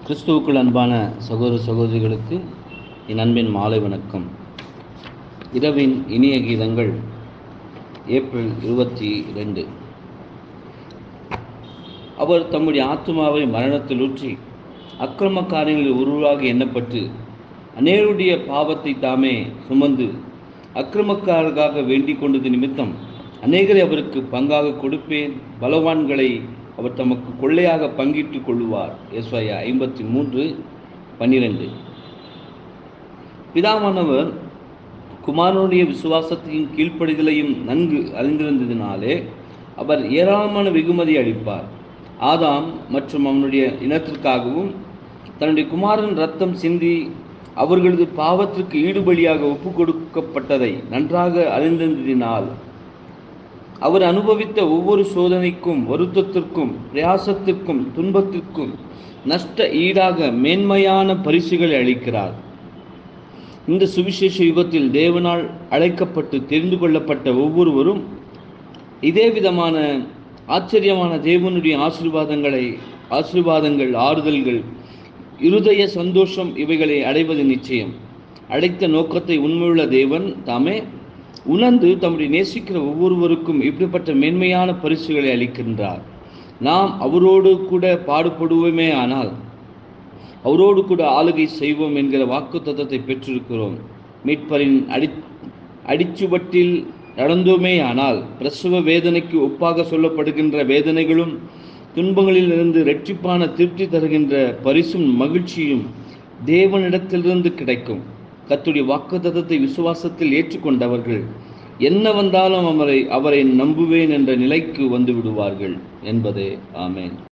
கிறிஸ்துவுக்குள் அன்பான சகோதர சகோதரிகளுக்கு என் அன்பின் மாலை வணக்கம் இரவின் இனிய கீதங்கள் ஏப்ரல் இருபத்தி ரெண்டு அவர் தம்முடைய ஆத்மாவை மரணத்தில் ஊற்றி அக்கிரமக்காரங்களில் உருவாக எண்ணப்பட்டு அநேருடைய பாவத்தை தாமே சுமந்து அக்கிரமக்காரர்களாக வேண்டிக் கொண்டது நிமித்தம் அநேகரை அவருக்கு பங்காக கொடுப்பேன் பலவான்களை அவர் தமக்கு கொள்ளையாக பங்கிட்டுக் கொள்ளுவார் எஸ்ஐயா ஐம்பத்தி மூன்று பன்னிரெண்டு பிதாவானவர் குமாரனுடைய விசுவாசத்தையும் கீழ்ப்படிதலையும் நன்கு அறிந்திருந்ததினாலே அவர் ஏராளமான வெகுமதி அளிப்பார் ஆதாம் மற்றும் அவனுடைய இனத்திற்காகவும் தன்னுடைய குமாரன் ரத்தம் சிந்தி அவர்களது பாவத்திற்கு ஈடுபலியாக ஒப்பு கொடுக்கப்பட்டதை நன்றாக அறிந்திருந்ததினால் அவர் அனுபவித்த ஒவ்வொரு சோதனைக்கும் வருத்தத்திற்கும் பிரயாசத்திற்கும் துன்பத்திற்கும் நஷ்ட ஈடாக மேன்மையான பரிசுகளை அளிக்கிறார் இந்த சுவிசேஷ யுகத்தில் தேவனால் அழைக்கப்பட்டு தெரிந்து கொள்ளப்பட்ட ஒவ்வொருவரும் இதே விதமான ஆச்சரியமான தேவனுடைய ஆசீர்வாதங்களை ஆசீர்வாதங்கள் ஆறுதல்கள் இருதய சந்தோஷம் இவைகளை அடைவது நிச்சயம் அழைத்த நோக்கத்தை உண்மையுள்ள தேவன் தாமே உணர்ந்து தம்முடைய நேசிக்கிற ஒவ்வொருவருக்கும் இப்படிப்பட்ட மேன்மையான பரிசுகளை அளிக்கின்றார் நாம் அவரோடு கூட பாடுபடுவோமே ஆனால் அவரோடு கூட ஆளுகை செய்வோம் என்கிற வாக்கு தத்தத்தை பெற்றிருக்கிறோம் மீட்பரின் அடி அடிச்சுவட்டில் நடந்தோமே ஆனால் பிரசவ வேதனைக்கு ஒப்பாக சொல்லப்படுகின்ற வேதனைகளும் துன்பங்களிலிருந்து இரட்சிப்பான திருப்தி தருகின்ற பரிசும் மகிழ்ச்சியும் தேவனிடத்திலிருந்து கிடைக்கும் கத்துடைய வாக்குத்தத்தத்தை விசுவாசத்தில் ஏற்றுக்கொண்டவர்கள் என்ன வந்தாலும் அவரை அவரை நம்புவேன் என்ற நிலைக்கு வந்து விடுவார்கள் என்பதே ஆமேன்